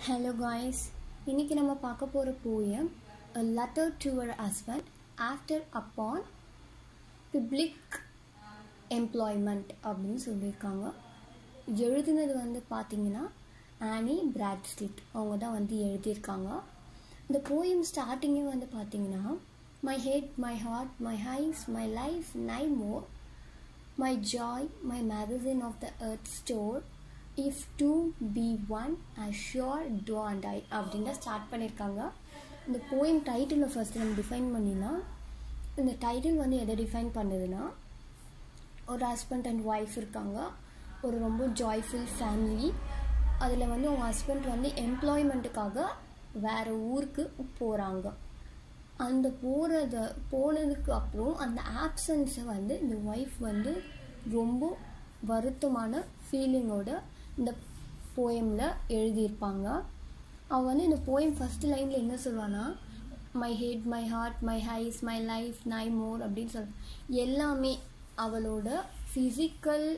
hello guys இன்னைக்கு நம்ம பார்க்க போகிற poem a letter to her husband after upon public employment அப்படின்னு சொல்லியிருக்காங்க எழுதுனது வந்து பார்த்தீங்கன்னா ஆனி பிராட்ஸ்லிட் அவங்க தான் வந்து எழுதியிருக்காங்க இந்த போயம் ஸ்டார்டிங்கே வந்து பார்த்தீங்கன்னா my head my heart my eyes my life nay more my joy, my magazine of the earth store, if two be one, I sure do and I அப்படின்னு ஸ்டார்ட் பண்ணியிருக்காங்க இந்த போயம் டைட்டிலை ஃபர்ஸ்ட் நம்ம define பண்ணிடலாம் இந்த title வந்து எதை define பண்ணுதுன்னா ஒரு ஹஸ்பண்ட் அண்ட் ஒய்ஃப் இருக்காங்க ஒரு ரொம்ப ஜாய்ஃபுல் ஃபேமிலி அதில் வந்து உங்கள் ஹஸ்பண்ட் வந்து எம்ப்ளாய்மெண்ட்டுக்காக வேறு ஊருக்கு போகிறாங்க அந்த போகிறத போனதுக்கு அப்புறம் அந்த ஆப்சன்ஸை வந்து இந்த ஒய்ஃப் வந்து ரொம்ப வருத்தமான ஃபீலிங்கோட இந்த போயமில் எழுதியிருப்பாங்க அவள் வந்து இந்த போயம் ஃபஸ்ட்டு லைனில் என்ன சொல்லுவான்னா my head my heart my eyes my life nay more அப்படின்னு சொல் எல்லாமே அவளோட ஃபிசிக்கல்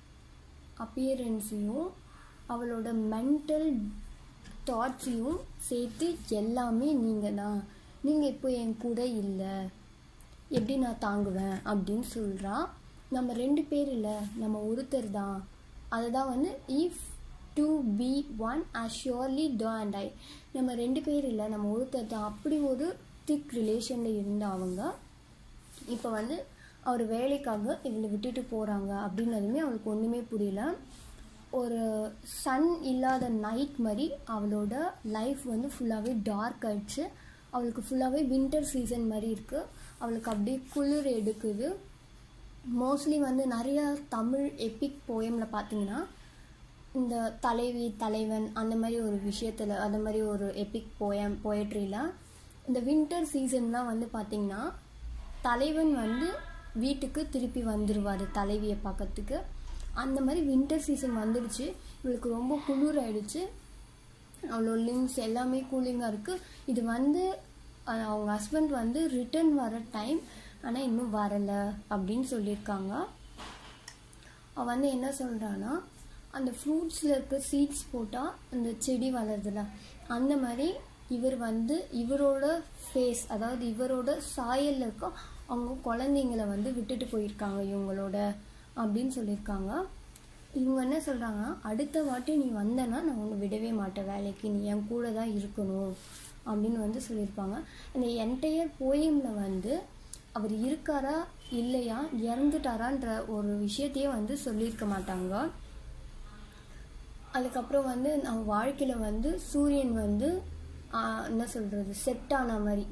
அப்பியரன்ஸையும் அவளோட மென்டல் தாட்ஸையும் சேர்த்து எல்லாமே நீங்கள் தான் நீங்கள் இப்போ என் கூட இல்லை எப்படி நான் தாங்குவேன் அப்படின்னு சொல்கிறா நம்ம ரெண்டு பேர் இல்லை நம்ம ஒருத்தர் தான் அதை தான் வந்து if two be one as surely thou and I நம்ம ரெண்டு பேர் இல்லை நம்ம ஒருத்தர் தான் அப்படி ஒரு திக் ரிலேஷனில் இருந்த அவங்க இப்போ வந்து அவர் வேலைக்காக இவளை விட்டுட்டு போகிறாங்க அப்படின்னதுமே அவளுக்கு ஒன்றுமே புரியல ஒரு சன் இல்லாத நைட் மாதிரி அவளோட லைஃப் வந்து ஃபுல்லாகவே டார்க் ஆயிடுச்சு அவளுக்கு ஃபுல்லாகவே வின்டர் சீசன் மாதிரி இருக்குது அவளுக்கு அப்படியே குளிர் எடுக்குது மோஸ்ட்லி வந்து நிறையா தமிழ் எப்பிக் போயமில் பார்த்தீங்கன்னா இந்த தலைவி தலைவன் அந்த மாதிரி ஒரு விஷயத்தில் அந்த மாதிரி ஒரு எப்பிக் போயம் போயட்ரியில் இந்த வின்டர் சீசன்லாம் வந்து பார்த்திங்கன்னா தலைவன் வந்து வீட்டுக்கு திருப்பி வந்துடுவார் தலைவியை பார்க்கறதுக்கு அந்த மாதிரி வின்டர் சீசன் வந்துடுச்சு இவளுக்கு ரொம்ப குளிர் ஆயிடுச்சு அவளோட லிங்ஸ் எல்லாமே கூலிங்காக இருக்குது இது வந்து அவங்க ஹஸ்பண்ட் வந்து ரிட்டர்ன் வர டைம் ஆனால் இன்னும் வரலை அப்படின்னு சொல்லியிருக்காங்க அவள் வந்து என்ன சொல்கிறான்னா அந்த ஃப்ரூட்ஸில் இருக்க சீட்ஸ் போட்டால் அந்த செடி வளருதுல அந்த மாதிரி இவர் வந்து இவரோட ஃபேஸ் அதாவது இவரோட சாயலில் இருக்க அவங்க குழந்தைங்கள வந்து விட்டுட்டு போயிருக்காங்க இவங்களோட அப்படின்னு சொல்லியிருக்காங்க இவங்க என்ன சொல்கிறாங்கன்னா அடுத்த வாட்டி நீ வந்தனா நான் உன்னை விடவே மாட்டேன் வேலைக்கு நீ என் கூட தான் இருக்கணும் அப்படின்னு வந்து சொல்லியிருப்பாங்க இந்த என்டையர் போயமில் வந்து அவர் இருக்காரா இல்லையா இறந்துட்டாரான்ற ஒரு விஷயத்தையே வந்து சொல்லியிருக்க மாட்டாங்க அதுக்கப்புறம் வந்து நம்ம வாழ்க்கையில் வந்து சூரியன் வந்து என்ன சொல்கிறது செட் ஆன மாதிரி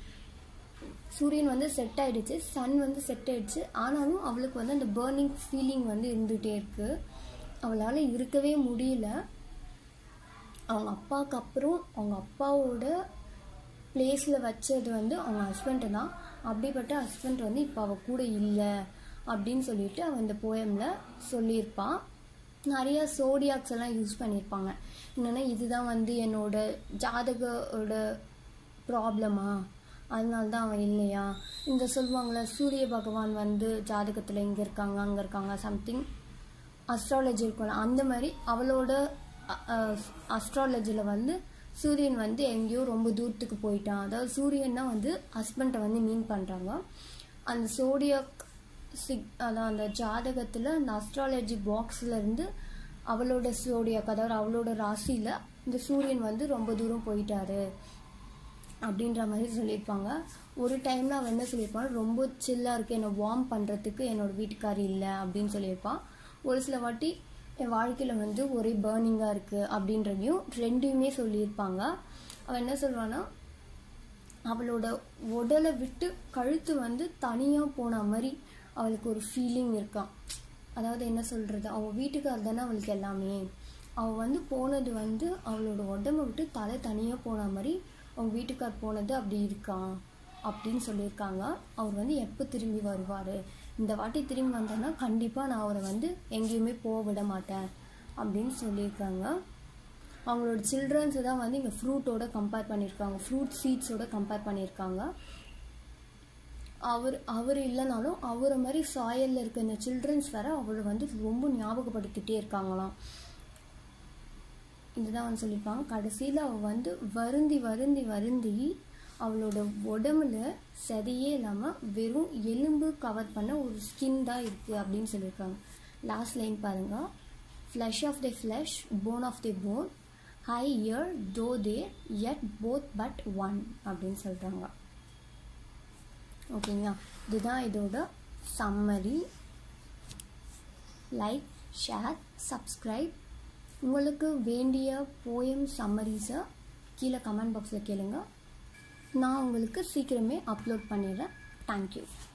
சூரியன் வந்து செட் ஆகிடுச்சு சன் வந்து செட் ஆகிடுச்சு ஆனாலும் அவளுக்கு வந்து அந்த பேர்னிங் ஃபீலிங் வந்து இருந்துகிட்டே இருக்குது அவளால் இருக்கவே முடியல அவங்க அப்பாவுக்கு அப்புறம் அவங்க அப்பாவோட பிளேஸில் வச்சது வந்து அவங்க ஹஸ்பண்ட்டு தான் அப்படிப்பட்ட ஹஸ்பண்ட் வந்து இப்போ அவள் கூட இல்லை அப்படின்னு சொல்லிட்டு அவள் இந்த போயமில் சொல்லியிருப்பாள் நிறையா சோடியாக்ஸ் எல்லாம் யூஸ் பண்ணியிருப்பாங்க என்னென்னா இதுதான் வந்து என்னோட ஜாதகோட ப்ராப்ளமா அதனால தான் அவன் இல்லையா இந்த சொல்லுவாங்களே சூரிய பகவான் வந்து ஜாதகத்தில் இங்கே இருக்காங்க அங்கே இருக்காங்க சம்திங் அஸ்ட்ராலஜி இருக்கும்ல அந்த மாதிரி அவளோட அஸ்ட்ராலஜியில் வந்து சூரியன் வந்து எங்கேயோ ரொம்ப தூரத்துக்கு போயிட்டான் அதாவது சூரியன் தான் வந்து ஹஸ்பண்டை வந்து மீன் பண்ணுறாங்க அந்த சோடியாக் சிக் அதான் அந்த ஜாதகத்தில் அந்த அஸ்ட்ராலஜி பாக்ஸ்லேருந்து அவளோட சோடியாக் அதாவது அவளோட ராசியில் இந்த சூரியன் வந்து ரொம்ப தூரம் போயிட்டாரு அப்படின்ற மாதிரி சொல்லியிருப்பாங்க ஒரு டைமில் அவள் என்ன சொல்லியிருப்பான் ரொம்ப சில்லாக இருக்குது என்னை வார்ம் பண்ணுறதுக்கு என்னோடய வீட்டுக்காரி இல்லை அப்படின்னு சொல்லியிருப்பான் ஒரு சில வாட்டி என் வாழ்க்கையில் வந்து ஒரே பேர்னிங்காக இருக்குது அப்படின்றதையும் ரெண்டையுமே சொல்லியிருப்பாங்க அவள் என்ன சொல்வான்னா அவளோட உடலை விட்டு கழுத்து வந்து தனியாக போன மாதிரி அவளுக்கு ஒரு ஃபீலிங் இருக்கான் அதாவது என்ன சொல்கிறது அவள் வீட்டுக்கார் தானே அவளுக்கு எல்லாமே அவள் வந்து போனது வந்து அவளோட உடம்பை விட்டு தலை தனியாக போன மாதிரி அவங்க வீட்டுக்கார் போனது அப்படி இருக்கான் அப்படின்னு சொல்லியிருக்காங்க அவர் வந்து எப்போ திரும்பி வருவார் இந்த வாட்டி திரும்பி வந்தேன்னா கண்டிப்பாக நான் அவரை வந்து எங்கேயுமே போக விட மாட்டேன் அப்படின்னு சொல்லியிருக்காங்க அவங்களோட சில்ட்ரன்ஸை தான் வந்து இங்கே ஃப்ரூட்டோட கம்பேர் பண்ணியிருக்காங்க ஃப்ரூட் சீட்ஸோட கம்பேர் பண்ணியிருக்காங்க அவர் அவர் இல்லைனாலும் அவரை மாதிரி சாயலில் இருக்க இந்த சில்ட்ரன்ஸ் வேற அவரை வந்து ரொம்ப ஞாபகப்படுத்திகிட்டே இருக்காங்களாம் இதுதான் வந்து சொல்லியிருப்பாங்க கடைசியில் அவள் வந்து வருந்தி வருந்தி வருந்தி அவளோட உடம்புல சதையே இல்லாமல் வெறும் எலும்பு கவர் பண்ண ஒரு ஸ்கின் தான் இருக்குது அப்படின்னு சொல்லியிருக்காங்க லாஸ்ட் லைன் பாருங்கள் flesh of the flesh bone of the bone high here though they yet both but one அப்படின்னு சொல்கிறாங்க ஓகேங்களா இதுதான் இதோட சம்மரி லைக் ஷேர் சப்ஸ்கிரைப் உங்களுக்கு வேண்டிய போயம் சம்மரிஸை கீழே கமெண்ட் பாக்ஸில் கேளுங்க நான் உங்களுக்கு சீக்கிரமே அப்லோட் பண்ணிடுறேன் தேங்க்யூ